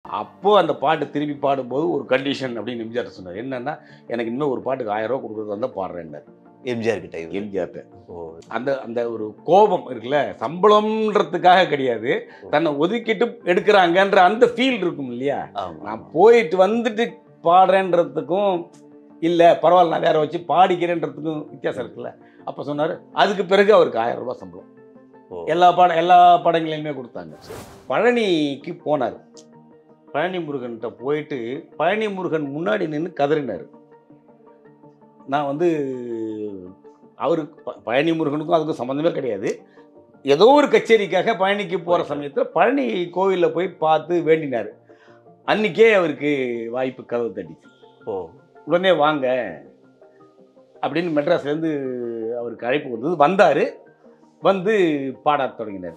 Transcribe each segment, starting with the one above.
அப்போ அந்த பாட்டு திருப்பி பாடும்போது ஒரு கண்டிஷன் அப்படின்னு எம்ஜிஆர் சொன்னார் என்னன்னா எனக்கு இனிமேல் ஒரு பாட்டுக்கு ஆயிரம் ரூபா கொடுக்குறது வந்தால் பாடுறேன்னார் எம்ஜிஆர் கிட்ட இவரு. எம்ஜிஆர்ட்ட ஓ அந்த அந்த ஒரு கோபம் இருக்குல்ல சம்பளம்ன்றதுக்காக கிடையாது தன்னை ஒதுக்கிட்டு எடுக்கிறாங்கன்ற அந்த ஃபீல் இருக்கும் இல்லையா ஆமா நான் போயிட்டு வந்துட்டு பாடுறேன்றதுக்கும் இல்லை பரவாயில்ல நான் வேற வச்சு பாடிக்கிறேன்றதுக்கும் வித்தியாசம் இருக்குல்ல அப்போ சொன்னார் அதுக்கு பிறகு அவருக்கு ஆயிரம் ரூபாய் சம்பளம் ஓ. எல்லா பாட எல்லா படங்களையுமே கொடுத்தாங்க பழனிக்கு போனார் பழனி முருகன்கிட்ட போயிட்டு பழனி முருகன் முன்னாடி நின்று கதறினார் நான் வந்து அவருக்கு ப- பழனி முருகனுக்கும் அதுக்கும் சம்மந்தமே கிடையாது ஏதோ ஒரு கச்சேரிக்காக பழனிக்கு போகிற சமயத்தில் பழனி கோவிலில் போய் பார்த்து வேண்டினார் அன்னைக்கே அவருக்கு வாய்ப்பு கதவு தட்டிச்சு ஓ உடனே வாங்க அப்படின்னு மெட்ராஸ்லேருந்து அவருக்கு அழைப்பு வந்தது வந்தார் வந்து பாடத் தொடங்கினார்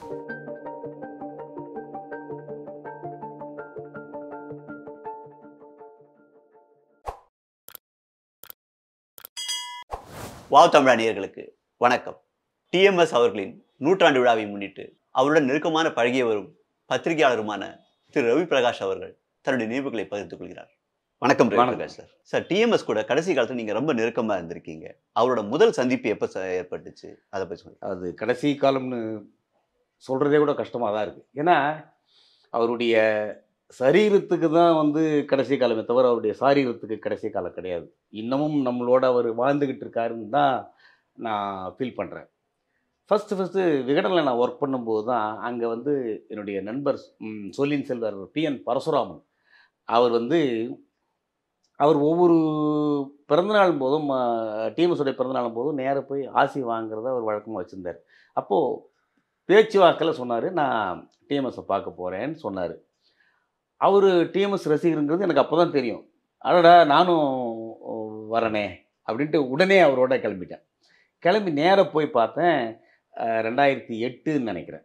வாவ் தமிழானியர்களுக்கு வணக்கம் டிஎம்எஸ் அவர்களின் நூற்றாண்டு விழாவை முன்னிட்டு அவருடன் நெருக்கமான பழகிய வரும் பத்திரிகையாளருமான திரு ரவி பிரகாஷ் அவர்கள் தன்னுடைய நினைவுகளை பகிர்ந்து கொள்கிறார் வணக்கம் ரவி வணக்கம். பிரகாஷ் சார் சார் டிஎம்எஸ் கூட கடைசி காலத்துல நீங்க ரொம்ப நெருக்கமா இருந்திருக்கீங்க அவரோட முதல் சந்திப்பு எப்ப சார் ஏற்பட்டுச்சு அதை பத்தி சொல்லுங்க அது கடைசி காலம்னு சொல்கிறதே கூட கஷ்டமாக தான் இருக்குது ஏன்னா அவருடைய சரீரத்துக்கு தான் வந்து கடைசி காலமே தவிர அவருடைய சாரீரத்துக்கு கடைசி காலம் கிடையாது இன்னமும் நம்மளோட அவர் வாழ்ந்துக்கிட்டு இருக்காருன்னு தான் நான் ஃபீல் பண்ணுறேன் ஃபஸ்ட்டு ஃபஸ்ட்டு விகடனில் நான் ஒர்க் பண்ணும்போது தான் அங்கே வந்து என்னுடைய நண்பர் ம், சொல்லின் செல்வர் பிஎன் பரசுராமன் அவர் வந்து அவர் ஒவ்வொரு பிறந்தநாள் போதும் டிஎம்எஸுடைய பிறந்தநாள் போதும் நேராக போய் ஆசி வாங்குறத அவர் வழக்கமாக வச்சுருந்தார் அப்போது பேச்சுவாக்கில் சொன்னார் நான் டிஎம்எஸை பார்க்க போகிறேன்னு சொன்னார் அவர் டிஎம்எஸ் ரசிகருங்கிறது எனக்கு அப்போ தான் தெரியும் அடடா நானும் வரனே அப்படின்ட்டு உடனே அவரோட கிளம்பிட்டேன் கிளம்பி நேராக போய் பார்த்தேன் அஹ், ரெண்டாயிரத்தி எட்டுன்னு நினைக்கிறேன்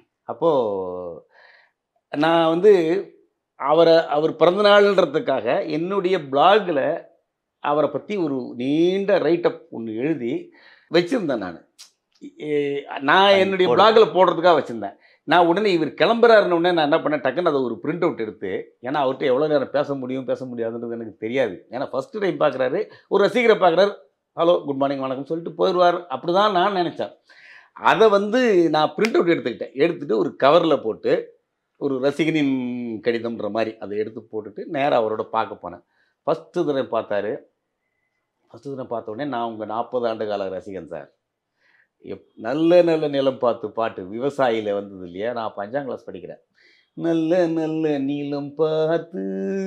அப்போது நான் வந்து அவரை அவர் பிறந்தநாள்ன்றதுக்காக என்னுடைய பிளாகில் அவரை பற்றி ஒரு நீண்ட ரைட்டப் ஒன்று எழுதி வச்சுருந்தேன் நான் நான் என்னுடைய போடு. பிளாகில் போடுறதுக்காக வச்சுருந்தேன் நான் உடனே இவர் கிளம்புறாருன்னு உடனே நான் என்ன பண்ணேன் டக்குன்னு அதை ஒரு பிரிண்ட் அவுட் எடுத்து ஏன்னா அவர்கிட்ட எவ்வளோ நேரம் பேச முடியும் பேச முடியாதுன்றது எனக்கு தெரியாது ஏன்னா ஃபஸ்ட்டு டைம் பார்க்குறாரு ஒரு ரசிகரை பார்க்குறாரு ஹலோ குட் மார்னிங் வணக்கம் சொல்லிட்டு போயிடுவார் அப்படி தான் நான் நினச்சேன் அதை வந்து நான் பிரிண்ட் அவுட் எடுத்துக்கிட்டேன் எடுத்துகிட்டு ஒரு கவரில் போட்டு ஒரு ரசிகனின் கடிதம்ன்ற மாதிரி அதை எடுத்து போட்டுட்டு நேராக அவரோட பார்க்க போனேன் ஃபஸ்ட்டு தடவை பார்த்தாரு ஃபஸ்ட்டு தடவை பார்த்த உடனே நான் உங்கள் நாற்பது ஆண்டு கால ரசிகன் சார் எப் நல்ல நல்ல நிலம் பார்த்து பாட்டு விவசாயியில் வந்தது இல்லையா நான் அப்ப அஞ்சாம் கிளாஸ் படிக்கிறேன் நல்ல நல்ல நீளம் பார்த்து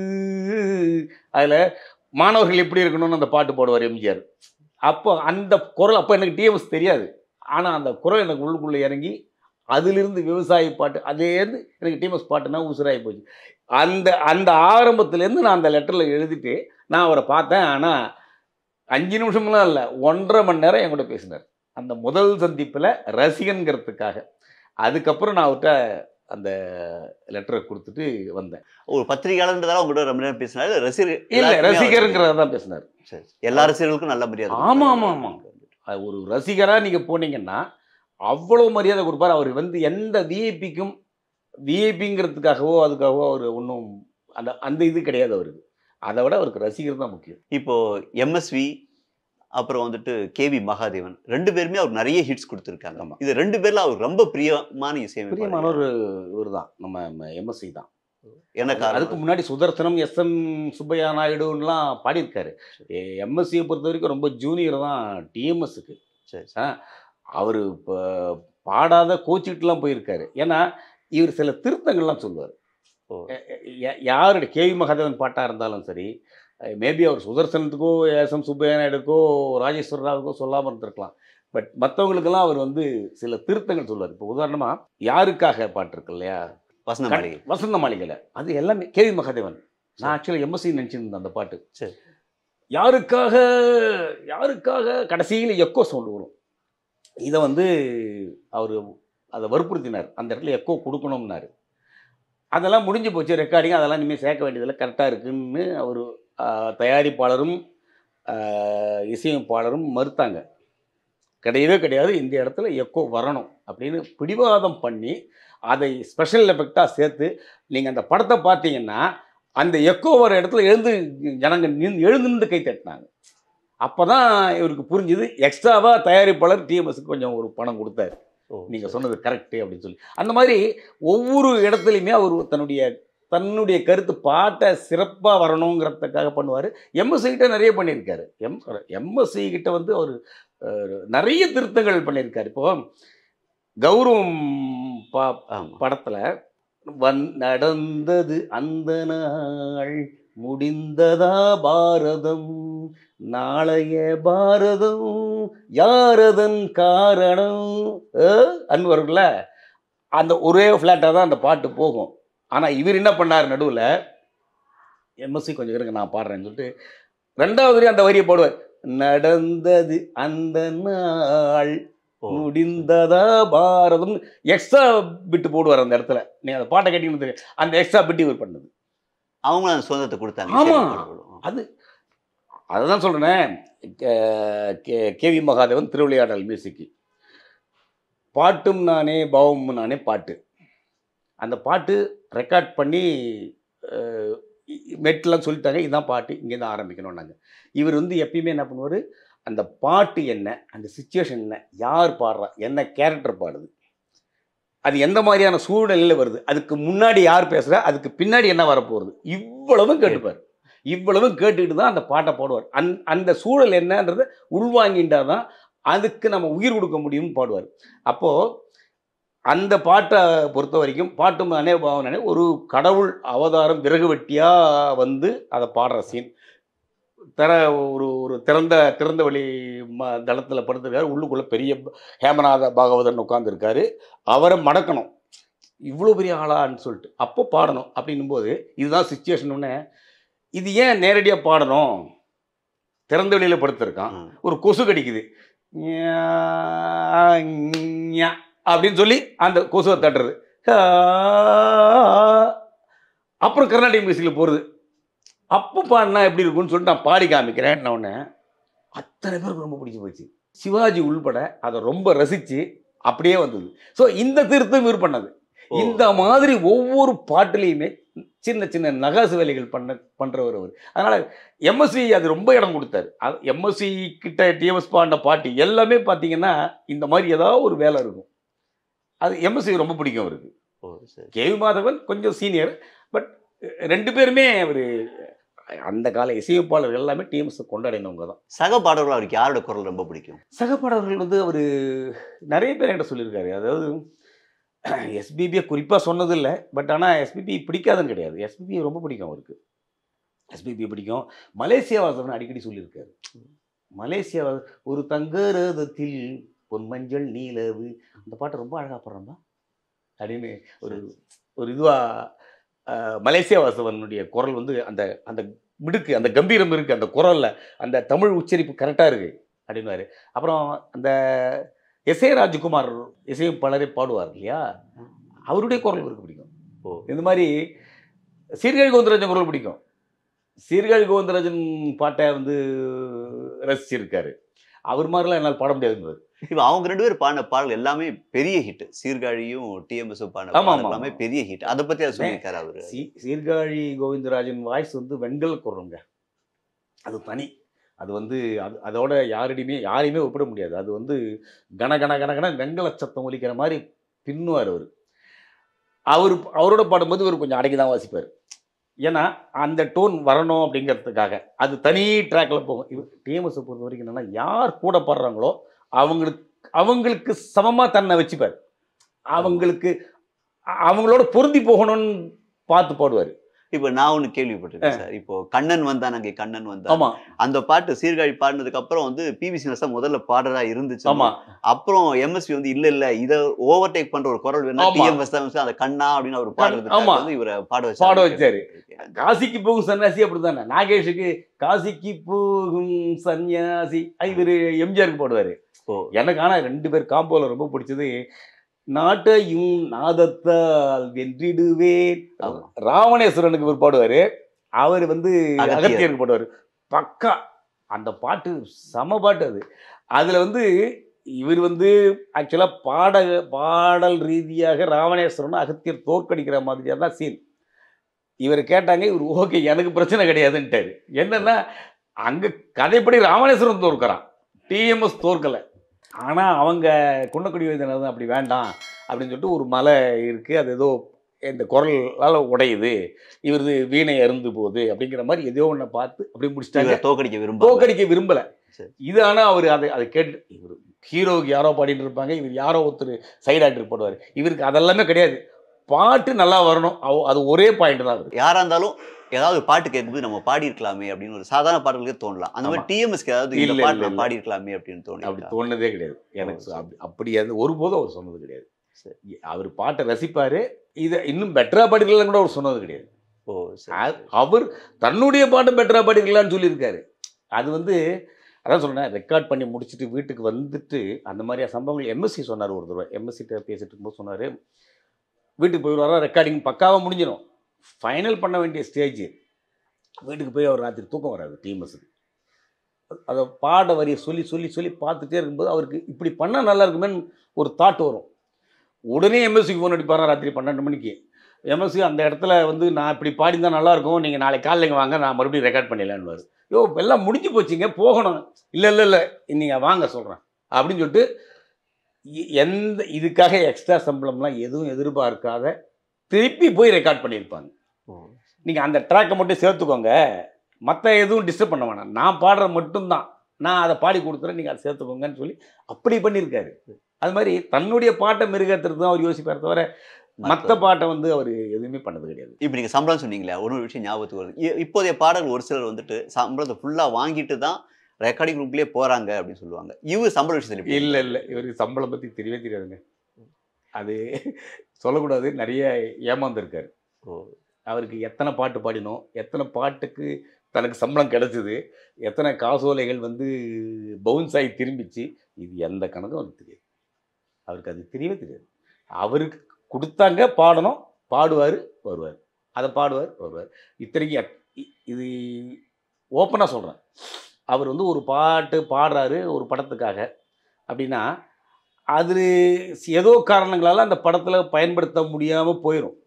அதில் மாணவர்கள் எப்படி இருக்கணும்னு அந்த பாட்டு போடுவார் எம்ஜிஆர் அப்போ அந்த குரல் அப்போ எனக்கு டிஎம்எஸ் தெரியாது ஆனால் அந்த குரல் எனக்கு உள்ளுக்குள்ளே இறங்கி அதிலிருந்து விவசாய பாட்டு அதேருந்து எனக்கு டிஎம்எஸ் பாட்டுனா உசுராகி போச்சு அந்த அந்த ஆரம்பத்துலேருந்து நான் அந்த லெட்டரில் எழுதிட்டு நான் அவரை பார்த்தேன் ஆனால் அஞ்சு நிமிஷம்லாம் இல்லை ஒன்றரை மணி நேரம் என் கூட பேசினார் அந்த முதல் சந்திப்பில் ரசிகன்கிறதுக்காக அதுக்கப்புறம் நான் அவர்கிட்ட அந்த லெட்டரை கொடுத்துட்டு வந்தேன் ஒரு பத்திரிகையாளர்ன்றதால உங்கள்கிட்ட ரொம்ப நேரம் பேசினாரு ரசிகர் இல்லை எல்லாருக்குமே அவர் ரசிகருங்கிறத தான் பேசினார் சரி. எல்லா ரசிகர்களுக்கும் நல்ல மரியாதை ஆமா, ஆமா, ஆமா. அது ஒரு ரசிகராக நீங்கள் போனீங்கன்னா அவ்வளோ மரியாதை கொடுப்பார் அவர் வந்து எந்த விஐபிக்கும் விஐபிங்கிறதுக்காகவோ அதுக்காகவோ அவர் ஒன்றும் அந்த அந்த இது கிடையாது அவருக்கு அதை விட அவருக்கு ரசிகர் தான் முக்கியம் இப்போ எம்எஸ்வி அப்புறம் வந்துட்டு கேவி மகாதேவன் ரெண்டு பேருமே அவர் நிறைய ஹிட்ஸ் கொடுத்துருக்காங்க ஆமா. இது ரெண்டு பேர்ல அவர் ரொம்ப பிரியமான இசையமைப்பாளர் பிரியமானவர் இவர் தான் நம்ம எம்எஸ்சி தான் என்ன காரணம் அதுக்கு முன்னாடி சுதர்சனம் எஸ் எம் சுப்பையா நாயுடுலாம் பாடியிருக்காரு எம்எஸ்சியை பொறுத்த வரைக்கும் ரொம்ப ஜூனியர் தான் டிஎம்எஸ்க்கு சரி அவர் இப்போ பாடாத கோச்சிட்டுலாம் போயிருக்காரு ஏன்னா இவர் சில திருத்தங்கள்லாம் சொல்லுவார் ஓ. யாருடைய கேவி மகாதேவன் பாட்டாக இருந்தாலும் சரி மேபி அவர் சுதர்சனத்துக்கோ எஸ் எம் சுப்பையா நாயுடுக்கோ ராஜேஸ்வர ராவுக்கோ சொல்லாமல் இருந்திருக்கலாம் பட் மற்றவங்களுக்கெல்லாம் அவர் வந்து சில திருத்தங்கள் சொல்லுவார் இப்போ உதாரணமாக யாருக்காக பாட்டு இருக்கு இல்லையா வசந்த கண்- மாளிகை வசந்த மாளிகையில் அது எல்லாமே கேவி மகாதேவன் நான் ஆக்சுவலாக எம்எஸ்சி நினச்சிருந்தேன் அந்த பாட்டு சரி. யாருக்காக யாருக்காக கடைசியில் எக்கோ சவுண்டு வரும் இதை வந்து அவர் அதை வற்புறுத்தினார் அந்த இடத்துல எக்கோ கொடுக்கணும்னாரு அதெல்லாம் முடிஞ்சு போச்சு ரெக்கார்டிங் அதெல்லாம் இனிமேல் சேர்க்க வேண்டியதெல்லாம் கரெக்டாக இருக்குன்னு அவர் தயாரிப்பாளரும் ஆஹ், இசையமைப்பாளரும் மறுத்தாங்க கிடையவே கிடையாது இந்த இடத்துல எக்கோ வரணும் அப்படின்னு பிடிவாதம் பண்ணி அதை ஸ்பெஷல் எஃபெக்டாக சேர்த்து நீங்கள் அந்த படத்தை பார்த்தீங்கன்னா அந்த எக்கோ வர இடத்துல எழுந்து ஜனங்க நின் எழுந்து நின்று கை தட்டினாங்க அப்போ தான் இவருக்கு புரிஞ்சுது எக்ஸ்ட்ராவாக தயாரிப்பாளர் டிஎம்எஸ்க்கு கொஞ்சம் ஒரு பணம் கொடுத்தாரு ஓ, நீங்கள் சொன்னது கரெக்டு அப்படின்னு சொல்லி அந்த மாதிரி ஒவ்வொரு இடத்துலையுமே அவர் தன்னுடைய தன்னுடைய கருத்து பாட்டை சிறப்பாக வரணுங்கிறதுக்காக பண்ணுவார் எம்எஸ்சி கிட்ட நிறைய பண்ணியிருக்காரு எம் எம்எஸ்சி கிட்ட வந்து அவர் அஹ், நிறைய திருத்தங்கள் பண்ணியிருக்காரு இப்போ கௌரவம் பா ஆமா படத்தில் வந் நடந்தது அந்த நாள் முடிந்ததா பாரதம் நாளைய பாரதம் யாரதன் காரணம் அன்பர்கள அந்த ஒரே ஃப்ளாட்டாக தான் அந்த பாட்டு போகும் ஆனால் இவர் என்ன பண்ணார் நடுவில் எம்எஸ்சி கொஞ்சம் இருங்க நான் பாடுறேன்னு சொல்லிட்டு ரெண்டாவது வரி அந்த வரியை போடுவார் நடந்தது அந்த நாள் ஓ, முடிந்ததா பாரதம் எக்ஸ்ட்ரா பிட்டு போடுவார் அந்த இடத்துல நீ அந்த பாட்டை கேட்டீங்கன்னு தெரியும் அந்த எக்ஸ்ட்ரா பிட்டு இவர் பண்ணது அவங்களும் அந்த சுதந்திரத்தை கொடுத்தாங்க ஆமா. இசையமைப்பாளர்களும். அது அதுதான் சொல்கிறேனே கேவி மகாதேவன் திருவிளையாடல் மியூசிக்கு பாட்டும் நானே பாவமும் நானே பாட்டு அந்த பாட்டு ரெக்கார்ட் பண்ணி மெட்லாம் சொல்லிட்டாங்க இதுதான் பாட்டு இங்கேருந்து ஆரம்பிக்கணும் நாங்கள் இவர் வந்து எப்பயுமே என்ன பண்ணுவார் அந்த பாட்டு என்ன அந்த சுச்சுவேஷன் என்ன யார் பாடுறா என்ன கேரக்டர் பாடுது அது எந்த மாதிரியான சூழ்நிலையில் வருது அதுக்கு முன்னாடி யார் பேசுகிறா அதுக்கு பின்னாடி என்ன வரப்போகுது இவ்வளவும் கேட்டுப்பார் இவ்வளவும் கேட்டுக்கிட்டு தான் அந்த பாட்டை பாடுவார் அந் அந்த சூழல் என்னன்றதை உள்வாங்கிட்டா தான் அதுக்கு நம்ம உயிர் கொடுக்க முடியும்னு பாடுவார் அப்போது அந்த பாட்டை பொறுத்த வரைக்கும் பாட்டும் அனே பாவனே ஒரு கடவுள் அவதாரம் விறகு வெட்டியாக வந்து அதை பாடுற சீன் திற ஒரு ஒரு திறந்த திறந்த வழி ம தளத்தில் படுத்திருக்காரு உள்ளுக்குள்ளே பெரிய ஹேமநாத பாகவதன் உட்காந்துருக்காரு அவரை மடக்கணும் இவ்வளோ பெரிய ஆளான்னு சொல்லிட்டு அப்போ பாடணும் அப்படின்னும் போது இதுதான் சுச்சுவேஷன் இது ஏன் நேரடியாக பாடணும் திறந்த வெளியில் படுத்திருக்கான் ம். ஒரு கொசு கடிக்குது ஞா, ஞா அப்படின்னு சொல்லி அந்த கொசுவை தட்டுறது ஆ, அப்புறம் கர்நாடிக் மியூசிக்கில் போகிறது அப்போ பாடினா எப்படி இருக்கும்னு சொல்லிட்டு நான் பாடி காமிக்கிறேன் உடனே அத்தனை பேருக்கு ரொம்ப பிடிச்சி போச்சு சிவாஜி உள்பட அதை ரொம்ப ரசித்து அப்படியே வந்தது ஸோ இந்த திருத்தம் இவர் பண்ணது ஓ, இந்த மாதிரி ஒவ்வொரு பாட்டுலேயுமே சின்ன சின்ன நகாசு வேலைகள் பண்ண பண்ணுறவர் அவர் அதனால் எம்எஸ்சி அது ரொம்ப இடம் கொடுத்தாரு அது எம்எஸ்சி கிட்ட டிஎம்எஸ் பாடின பாட்டு எல்லாமே பார்த்தீங்கன்னா இந்த மாதிரி ஏதாவது ஒரு வேலை இருக்கும் அது எம்எஸ்சி ரொம்ப பிடிக்கும் அவருக்கு ஓ, சரி. கேவி மாதவன் கொஞ்சம் சீனியர் பட் ரெண்டு பேருமே அவர் அந்த கால இசையமைப்பாளர்கள் எல்லாமே டிஎம்எஸ் கொண்டாடினவங்க தான் சக பாடல்கள் அவருக்கு யாரோட குரல் ரொம்ப பிடிக்கும் சகப்பாடல்கள் வந்து அவர் நிறைய பேர் என்கிட்ட சொல்லியிருக்காரு அதாவது எஸ்பிபியை குறிப்பாக சொன்னதில்லை பட் ஆனால் எஸ்பிபி பிடிக்காதுன்னு கிடையாது எஸ்பிபி ரொம்ப பிடிக்கும் அவருக்கு எஸ்பிபி பிடிக்கும் மலேசியா வாசவன் அடிக்கடி சொல்லியிருக்காரு மலேசியா வாச- ஒரு தங்க ரதத்தில் பொன்மஞ்சள் நீலவு அந்த பாட்டை ரொம்ப அழகாக பாடுறோம்னா அப்படின்னு ஒரு ஒரு இதுவாக மலேசியா வாசவனுடைய குரல் வந்து அந்த அந்த மிடுக்கு அந்த கம்பீரம் இருக்குது அந்த குரலில் அந்த தமிழ் உச்சரிப்பு கரெக்டாக இருக்குது அப்படின்னுவாரு அப்புறம் அந்த எஸ் ஏ ராஜ்குமார் இசையும் பலரை பாடுவார் இல்லையா அவருடைய குரல் இவருக்கு பிடிக்கும் ஓ. இந்த மாதிரி சீர்காழி கோவிந்தராஜன் குரல் பிடிக்கும் சீர்காழி கோவிந்தராஜன் பாட்டை வந்து ரசிச்சிருக்காரு அவர் மாதிரிலாம் என்னால் பாட முடியாதுங்கிறது இப்ப அவங்க ரெண்டு பேரும் பாடின பாடல் எல்லாமே பெரிய ஹிட் சீர்காழியும் டிஎம்எஸ் பாடின ஆமா, பாடல் ஆமா, எல்லாமே ஆமா. பெரிய ஹிட் அதை பத்தி அதை சொல்லியிருக்காரு அவரு சீ சீர்காழி கோவிந்தராஜன் வாய்ஸ் வந்து வெண்கல குரலுங்க அது தனி அது வந்து அது அதோட யாரிடையுமே யாரையுமே ஒப்பிட முடியாது அது வந்து கன கன கன கன வெண்கல சத்தம் ஒலிக்கிற மாதிரி பின்னுவார் அவர் அவர் அவரோட பாடும்போது இவர் கொஞ்சம் அடக்கி தான் வாசிப்பார் ஏன்னா அந்த டோன் வரணும் அப்படிங்கிறதுக்காக அது தனி ட்ராக்ல போகும் இவர் டிஎம்எஸ் பொறுத்த வரைக்கும் என்னன்னா யார் கூட பாடுறாங்களோ அவங்களுக்கு அவங்களுக்கு சமமாக தன்னை வச்சுப்பார் அவங்களுக்கு அ- அவங்களோட பொருந்தி போகணும்னு பார்த்து பாடுவார் இப்ப நான் ஒண்ணு கேள்விப்பட்டிருக்கேன் சார் இப்போ கண்ணன் வந்தான் அங்கே கண்ணன் வந்தான் ஆமா அந்த பாட்டு சீர்காழி பாடினதுக்கு அப்புறம் வந்து பிவி சீனிவாசன் முதல்ல பாடுறதா இருந்துச்சு ஆமா அப்புறம் எம்எஸ்வி வந்து இல்ல இல்ல இத ஓவர்டேக் பண்ற ஒரு குரல் வேணா ஆமா. டிஎம்எஸ் தான் வந்து அந்த கண்ணா அப்படின்னு அவர் பாடுறது ஆமா. வந்து இவரை பாட வச்சாரு பாட வச்சாரு. காசிக்கு போகும் சன்னியாசி அப்படித்தானே நாகேஷுக்கு காசிக்கு போகும் சன்னியாசி இவர் எம்ஜிஆருக்கு பாடுவாரு ஓ. எனக்கு ஆனா ரெண்டு பேர் காம்போல ரொம்ப பிடிச்சது நாட்டையும் நாதத்தால் வென்றிடுவேன் ஆமா. ராவணேஸ்வரனுக்கு இவர் பாடுவாரு அவர் வந்து அகத்தியர். அகத்தியருக்கு பாடுவார் பக்கா அந்த பாட்டு செம பாட்டு அது அதுல வந்து இவர் வந்து ஆக்சுவலாக பாட பாடல் ரீதியாக ராவணேஸ்வரன் அகத்தியர் தோற்கடிக்கிற மாதிரியாக தான் சீன் இவர் கேட்டாங்க இவர் ஓகே எனக்கு பிரச்சனை கிடையாதுன்ட்டாரு என்னன்னா அங்கே கதைப்படி ராமணேஸ்வரன் தோற்கிறான் டிஎம்எஸ் தோற்கலை ஆனால் அவங்க குன்னக்குடி வைத்தியநாதன் அப்படி வேண்டாம் அப்படின்னு சொல்லிட்டு ஒரு மலை இருக்குது அது ஏதோ இந்த குரலால் உடையுது இவரது வீணை அருந்து போகுது அப்படிங்கிற மாதிரி ஏதோ ஒன்றை பார்த்து அப்படி முடிச்சிட்டாங்க இவரை தோக்கடிக்க விரும்ப தோக்கடிக்க விரும்பல சரி. இது ஆனா அவர் அதை அதை கேட்டு இவர் ஹீரோவுக்கு யாரோ பாடிட்டு இருப்பாங்க இவர் யாரோ ஒருத்தர் சைடு ஆக்டர் போடுவார் இவருக்கு அதெல்லாமே கிடையாது பாட்டு நல்லா வரணும் அவ- அது ஒரே பாயிண்ட் தான் அவருக்கு யாரா இருந்தாலும் ஏதாவது ஒரு பாட்டு கேட்கும்போது நம்ம பாடி இருக்கலாமே அப்படின்னு ஒரு சாதாரண பாடல்களுக்கு தோணலாம் அந்த மாதிரி ஆமா. டிஎம்எஸ்க்கு ஏதாவது இந்த இல்ல, பாட்டு இல்ல, நம்ம இல்ல. பாடி இருக்கலாமே அப்படின்னு அப்படி தோணி தோணுனதே கிடையாது எனக்கு சரி. அப்படி அப்படி அது ஒருபோதும் அவர் சொன்னது கிடையாது சரி. அவர் பாட்டை ரசிப்பாரு இதை இன்னும் பெட்டரா பாடிக்கலாம் கூட அவர் சொன்னது கிடையாது ஓ சரி அ- அவர் தன்னுடைய பாட்டை பெட்டரா பாடிக்கலாம்னு சொல்லியிருக்காரு அது வந்து அதான் சொல்றேன் ரெக்கார்ட் பண்ணி முடிச்சுட்டு வீட்டுக்கு வந்துட்டு அந்த மாதிரியா சம்பவங்கள் எம்எஸ்சி சொன்னார் ஒரு தடவை எம்எஸ்சி பேசிட்டு இருக்கும்போது சொன்னார் வீட்டுக்கு போயிடுவாரா ரெக்கார்டிங் பக்காவாக முடிஞ்சிடும் ஃபைனல் பண்ண வேண்டிய ஸ்டேஜ் வீட்டுக்கு போய் அவர் ராத்திரி தூக்கம் வராது டிஎம்எஸ்க்கு அதை பாட வரியை சொல்லி சொல்லி சொல்லி பார்த்துட்டே இருக்கும்போது அவருக்கு இப்படி பண்ணால் நல்லா இருக்குமேன்னு ஒரு தாட் வரும் உடனே எம்எஸ்சிக்கு ஃபோன் அடிப்பாரா ராத்திரி பன்னெண்டு மணிக்கு எம்எஸ்சி அந்த இடத்துல வந்து நான் இப்படி பாடிந்தா நல்லா இருக்கும் நீங்கள் நாளைக்கு காலைல இங்க வாங்க நான் மறுபடியும் ரெக்கார்ட் பண்ணிடலான்னு யோ எல்லாம் முடிஞ்சு போச்சுங்க போகணும் இல்லை இல்லை இல்லை நீங்கள் வாங்க சொல்கிறேன் அப்படின்னு சொல்லிட்டு எ- எந்த இதுக்காக எக்ஸ்ட்ரா சம்பளம்லாம் எதுவும் எதிர்பார்க்காத திருப்பி போய் ரெக்கார்ட் பண்ணியிருப்பாங்க ஓ நீங்கள் அந்த ட்ராக்கை மட்டும் சேர்த்துக்கோங்க மற்ற எதுவும் டிஸ்டர்ப் பண்ண வேணாம் நான் பாடுற மட்டும்தான் நான் அதை பாடி கொடுத்துறேன் நீங்கள் அதை சேர்த்துக்கோங்கன்னு சொல்லி அப்படி பண்ணியிருக்காரு அது மாதிரி தன்னுடைய பாட்டை மெருகேற்றுறது தான் அவர் யோசிப்பார் தவிர மற்ற பாட்டை வந்து அவர் எதுவுமே பண்ணது கிடையாது இப்போ நீங்கள் சம்பளம் சொன்னீங்களே ஒரு விஷயம் ஞாபகத்துக்கு வருது இ- இப்போதைய பாடல்கள் ஒரு சிலர் வந்துட்டு சம்பளத்தை ஃபுல்லாக வாங்கிட்டு தான் ரெக்கார்டிங் ரூம்லேயே போகிறாங்க அப்படின்னு சொல்லுவாங்க இவர் சம்பள விஷயத்தில் எப்படி? இல்லை இல்லை இவருக்கு சம்பளம் பற்றி தெரியவே தெரியாதுங்க அது சொல்லக்கூடாது நிறைய ஏமாந்துருக்காரு ஓ அவருக்கு எத்தனை பாட்டு பாடினோம் எத்தனை பாட்டுக்கு தனக்கு சம்பளம் கிடைச்சிது எத்தனை காசோலைகள் வந்து பவுன்ஸ் ஆகி திரும்பிச்சு இது எந்த கணக்கும் அவருக்கு தெரியாது அவருக்கு அது தெரியவே தெரியாது அவருக்கு கொடுத்தாங்க பாடணும் பாடுவார் வருவார் அதை பாடுவார் வருவார் இத்தனைக்கு அட்- இ- இது ஓப்பனாக சொல்கிறேன் அவர் வந்து ஒரு பாட்டு பாடுறாரு ஒரு படத்துக்காக அப்படின்னா அது ஏதோ காரணங்களால் அந்த படத்தில் பயன்படுத்த முடியாமல் போயிடும்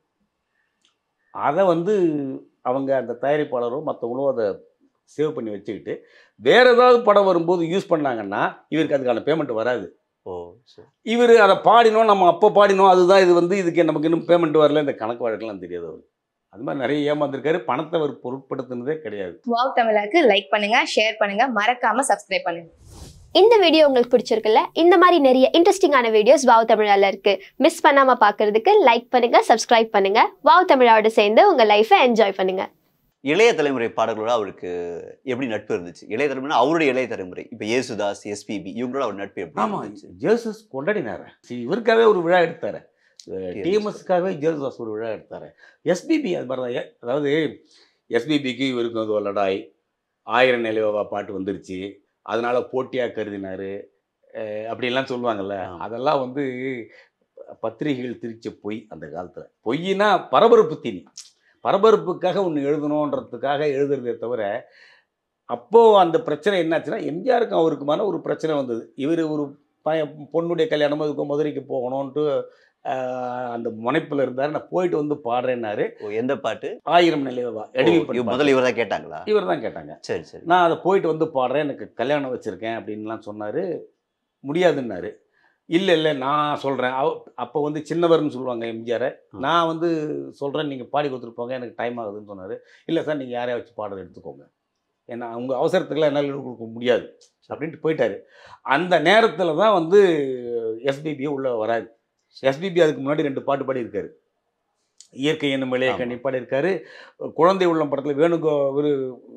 அதை வந்து அவங்க அந்த தயாரிப்பாளரும் மற்றவங்களும் அதை சேவ் பண்ணி வச்சுக்கிட்டு வேற ஏதாவது படம் வரும்போது யூஸ் பண்ணாங்கன்னா இவருக்கு அதுக்கான பேமெண்ட் வராது ஓ சரி இவர் அதை பாடினோம் நம்ம அப்போ பாடினோம் அதுதான் இது வந்து இதுக்கு நமக்கு இன்னும் பேமெண்ட் வரல இந்த கணக்கு வழக்கெல்லாம் தெரியாது அவர் அது மாதிரி நிறைய ஏமாந்துருக்காரு பணத்தை அவர் பொருட்படுத்தினதே கிடையாது வாவ் தமிழாக்கு லைக் பண்ணுங்க ஷேர் பண்ணுங்க மறக்காம சப்ஸ்கிரைப் பண்ணுங்க இந்த வீடியோ உங்களுக்கு பிடிச்சிருக்குல்ல இந்த மாதிரி நிறைய இன்ட்ரெஸ்டிங்கான வீடியோஸ் வாவ் தமிழால இருக்கு மிஸ் பண்ணாம பார்க்கிறதுக்கு லைக் பண்ணுங்க சப்ஸ்கிரைப் பண்ணுங்க வாவ் தமிழாவோட சேர்ந்து உங்க லைஃபை என்ஜாய் பண்ணுங்க இளைய தலைமுறை பாடல்களோட அவருக்கு எப்படி நட்பு இருந்துச்சு இளைய தலைமுறை அவருடைய இளைய தலைமுறை இப்போ ஏசுதாஸ் எஸ்பிபி இவங்களோட அவர் நட்பு எப்படி ஆமாம் இருந்துச்சு ஜேசஸ் கொண்டாடினார் சரி இவருக்காகவே ஒரு விழா எடுத்தார் டிஎம்எஸ்க்காகவே ஜேசுதாஸ் ஒரு விழா எடுத்தார் எஸ்பிபி அது மாதிரி தான் ஏ- அதாவது எஸ்பிபிக்கு இவருக்கும் அது லடாய் ஆயிரம் நிலவா பாட்டு வந்துருச்சு அதனால போட்டியாக கருதினார் அப்படிலாம் சொல்லுவாங்கல்ல ஆமா. அதெல்லாம் வந்து பத்திரிகைகள் திரிச்ச பொய் அந்த காலத்தில் பொய்னா பரபரப்பு தீனி பரபரப்புக்காக ஒன்று எழுதணுன்றதுக்காக எழுதுறதே தவிர அப்போது அந்த பிரச்சனை என்னாச்சுன்னா எம்ஜிஆருக்கும் அவருக்குமான ஒரு பிரச்சனை வந்தது இவர் ஒரு பையன் பொண்ணுடைய கல்யாணம் அதுக்கும் மதுரைக்கு போகணுன்ட்டு ஆஹ், அந்த முனைப்பில் இருந்தார் நான் போயிட்டு வந்து பாடுறேன்னாரு ஓ எந்த பாட்டு ஆயிரம் நிலைவா எடிவி ஓ, இவ- முதல்ல இவர் தான் கேட்டாங்களா இவர் தான் கேட்டாங்க சரி சரி நான் அதை போயிட்டு வந்து பாடுறேன் எனக்கு கல்யாணம் வச்சுருக்கேன் அப்படின்லாம் சொன்னார் முடியாதுன்னாரு இல்லை இல்லை நான் சொல்கிறேன் அவ அப்போ வந்து சின்னவர்னு சொல்லுவாங்க எம்ஜிஆரை ம். நான் வந்து சொல்கிறேன் நீங்கள் பாடி கொடுத்துருப்போங்க எனக்கு டைம் ஆகுதுன்னு சொன்னார் இல்லை சார் நீங்கள் யாரையா வச்சு பாடுறது எடுத்துக்கோங்க ஏன்னா அவங்க அவசரத்துக்குலாம் என்னால் ஈடு கொடுக்க முடியாது அப்படின்ட்டு போயிட்டாரு அந்த நேரத்தில் தான் வந்து எஸ்பிபியை உள்ளே வராது எஸ்பிபி அதுக்கு முன்னாடி ரெண்டு பாட்டு பாடியிருக்காரு இயற்கை என்னும் இளைய ஆமா. கண்ணி பாடியிருக்காரு குழந்தை உள்ளம் படத்தில் வேணுகோ ஒரு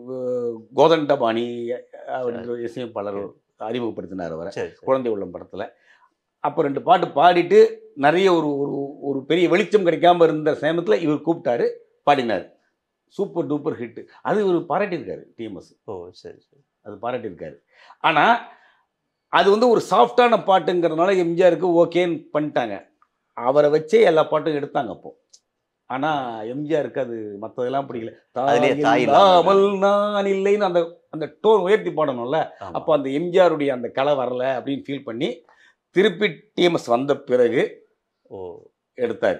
கோதண்டபாணி அப்படின்ற இசையமைப்பாளர் அறிமுகப்படுத்தினார் அவரை சரி சரி. குழந்தை உள்ளம் படத்தில் அப்போ ரெண்டு பாட்டு பாடிட்டு நிறைய ஒரு ஒரு ஒரு பெரிய வெளிச்சம் கிடைக்காம இருந்த சமயத்தில் இவர் கூப்பிட்டாரு பாடினார் சூப்பர் டூப்பர் ஹிட் அது இவர் பாராட்டியிருக்காரு டிஎம்எஸ் ஓ சரி சரி அது பாராட்டியிருக்காரு ஆனால் அது வந்து ஒரு சாஃப்டான பாட்டுங்கிறதுனால எம்ஜிஆருக்கு ஓகேன்னு பண்ணிட்டாங்க அவரை வச்சே எல்லா பாட்டும் எடுத்தாங்க அப்போ ஆனால் எம்ஜிஆருக்கு அது மற்றதெல்லாம் பிடிக்கல அதுலயே தாய் தாய் இல்லாமல் இல்லாமல் நான் இல்லைன்னு அந்த அந்த டோன் உயர்த்தி பாடணும்ல ஆமா. அப்போ அந்த எம்ஜிஆருடைய அந்த கலை வரல அப்படின்னு ஃபீல் பண்ணி திருப்பி டிஎம்எஸ் வந்த பிறகு ஓ எடுத்தார்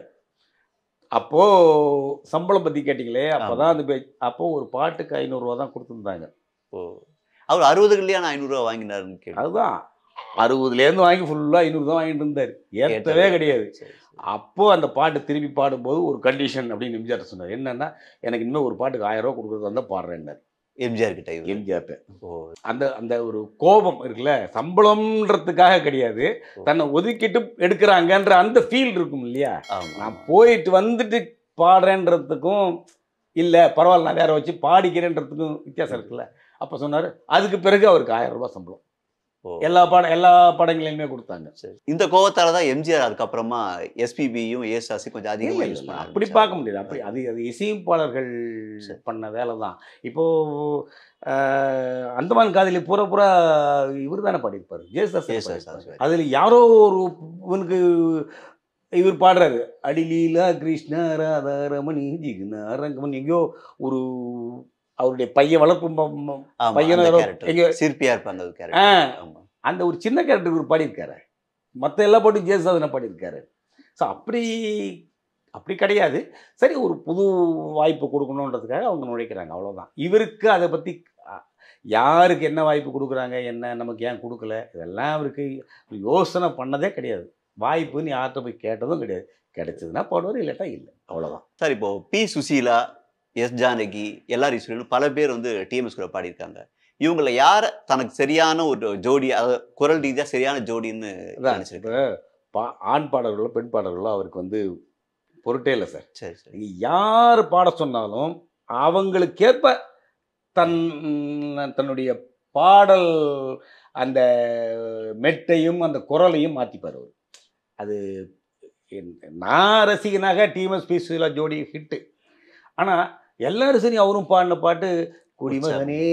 அப்போது சம்பளம் பற்றி கேட்டிங்களே அப்போ தான் அந்த பே- அப்போ ஒரு பாட்டுக்கு ஐநூறுரூவா தான் கொடுத்துருந்தாங்க ஓ அவர் அறுபதுகள்லயே நான் ஐநூறுரூவா வாங்கினாருன்னு கேள்வி அதுதான் அறுபதுலேருந்து வாங்கி ஃபுல்லாக ஐநூறு தான் வாங்கிட்டு இருந்தார் ஏற்றவே கிடையாது சரி, சரி. அப்போ அந்த பாட்டு திருப்பி பாடும்போது ஒரு கண்டிஷன் அப்படின்னு எம்ஜிஆர் சொன்னார் என்னன்னா எனக்கு இனிமேல் ஒரு பாட்டுக்கு ஆயிரம் ரூபா கொடுக்குறது வந்தால் பாடுறேன்னார் எம்ஜிஆர் கிட்ட இவரு. எம்ஜிஆர்ட்ட ஓ அந்த அந்த ஒரு கோபம் இருக்குல்ல சம்பளம்ன்றதுக்காக கிடையாது தன்னை ஒதுக்கிட்டு எடுக்கிறாங்கன்ற அந்த ஃபீல் இருக்கும் இல்லையா ஆமா நான் போயிட்டு வந்துட்டு பாடுறேன்றதுக்கும் இல்லை பரவாயில்ல நான் வேற வச்சு பாடிக்கிறேன்றதுக்கும் வித்தியாசம் இருக்குல்ல அப்போ சொன்னார் அதுக்கு பிறகு அவருக்கு ஆயிரம் ரூபாய் சம்பளம் ஓ. எல்லா படம் எல்லா படங்களையுமே கொடுத்தாங்க சரி. இந்த கோவத்தால தான் எம்ஜிஆர் அதுக்கப்புறமா எஸ்பிபியும் ஏசாசி கொஞ்சம் அதிகமா இல்ல, யூஸ் இல்ல, பண்ண அப்படி ஆரம்பிச்சாரு. பார்க்க முடியாது அப்படி அது அது இசையமைப்பாளர்கள் சரி. பண்ண வேலை தான் இப்போ ஆஹ், அந்தமான் காதலி பூரா பூரா இவர் தானே பாடியிருப்பாரு ஜேசஸ் ஜேசஸ் தான் சரி. அதில் யாரோ ஒரு இவனுக்கு இவர் பாடுறாரு அடிலீலா கிருஷ்ணா ராதா ரமணி ஜிகுனா ரங்கமணி எங்கேயோ ஒரு அவருடைய பையன் வளர்ப்பு ம- ம- ஆமா, பையனும் அந்த யாரோ character. எங்க- சிற்பியா இருப்பாங்க அது ஆ, கேரக்டர் ஆமா அந்த ஒரு சின்ன கேரக்டர் இவர் பாடியிருக்காரு மற்ற எல்லா பாட்டும் ஜேசுதாசனை பாடியிருக்காரு ஸோ அப்படி அப்படி கிடையாது சரி ஒரு புது வாய்ப்பு கொடுக்கணுன்றதுக்காக அவங்க நுழைக்கிறாங்க அவ்வளவுதான் இவருக்கு அதை பற்றி யாருக்கு என்ன வாய்ப்பு கொடுக்குறாங்க என்ன நமக்கு ஏன் கொடுக்கல இதெல்லாம் அவருக்கு யோசனை பண்ணதே கிடையாது வாய்ப்புன்னு யார்கிட்ட போய் கேட்டதும் கிடையாது கிடைச்சதுன்னா பாடுவார் இல்லாட்டா இல்லை அவ்வளோதான் சார் இப்போ P Susheela S Janaki L R Easwaran பல பேர் வந்து டிஎம்எஸ் கூட பாடியிருக்காங்க இவங்கள யார தனக்கு சரியான ஒரு ஜோடி அதாவது குரல் ரீதியா சரியான ஜோடின்னு அதான் நினைச்சிருக்கேன் இப்போ பா ஆண் பாடல்களோ பெண் பாடல்களோ அவருக்கு வந்து பொருட்டே இல்லை சார் சரி சரி நீங்க யார் பாட சொன்னாலும் அவங்களுக்கேற்ப தன் தன்னுடைய பாடல் அந்த மெட்டையும் அந்த குரலையும் மாற்றிப்பார் அவர் அது என்- நான் ரசிகனாக டிஎம்எஸ் பி சுலா ஜோடி ஹிட்டு ஆனால் எல்லாரும் சரி அவரும் பாடின பாட்டு குடிமகனே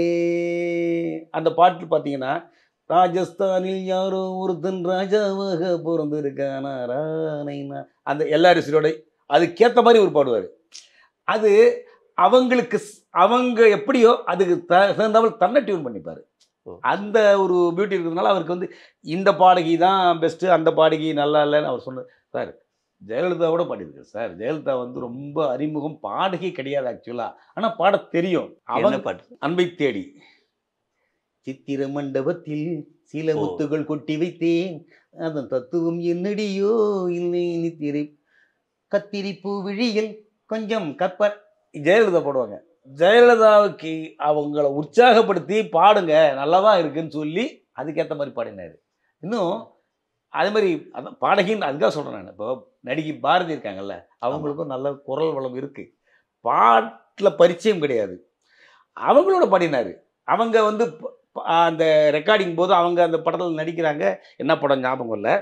அந்த பாட்டு பார்த்தீங்கன்னா ராஜஸ்தானில் யாரோ ஒருத்தன் ராஜாவாக பிறந்திருக்கானா ராணைனா அந்த எல்லாரும் சீரோட அதுக்கேற்ற மாதிரி ஒரு பாடுவார் அது அவங்களுக்கு ஸ்- அவங்க எப்படியோ அதுக்கு த தகுந்தாமல் தன்னை டியூன் பண்ணிப்பார் ஓ. அந்த ஒரு பியூட்டி இருக்கிறதுனால அவருக்கு வந்து இந்த பாடகி தான் பெஸ்ட்டு அந்த பாடகி நல்லா இல்லைன்னு அவர் சொன்னார் சார் ஜெயலலிதாவோட பாடியிருக்காரு சார் ஜெயலலிதா வந்து ரொம்ப அறிமுகம் பாடகி கிடையாது ஆக்சுவலாக ஆனால் பாட தெரியும் என்ன அவங்க பாட்டு அன்பை தேடி சித்திர மண்டபத்தில் சில ஓ. முத்துகள் கொட்டி வைத்தேன் அதன் தத்துவம் என்னடியோ இல்லை நித்திரை கத்திரிப்பூ விழியில் கொஞ்சம் கற்ப ஜெயலலிதா போடுவாங்க ஜெயலலிதாவுக்கு அவங்கள உற்சாகப்படுத்தி பாடுங்க நல்லதா இருக்குன்னு சொல்லி அதுக்கேற்ற மாதிரி பாடினாரு இன்னும் அதே மாதிரி அதான் பாடகின்னு அதுக்காக சொல்கிறேன் நான் இப்போ நடிகை பாரதி இருக்காங்கல்ல அவங்களுக்கும் நல்ல குரல் வளம் இருக்கு பாட்டில் பரிச்சயம் கிடையாது அவங்களோட பாடினாரு அவங்க வந்து ப- ப- அந்த ரெக்கார்டிங் போது அவங்க அந்த படத்தில் நடிக்கிறாங்க என்ன படம் ஞாபகம் இல்லை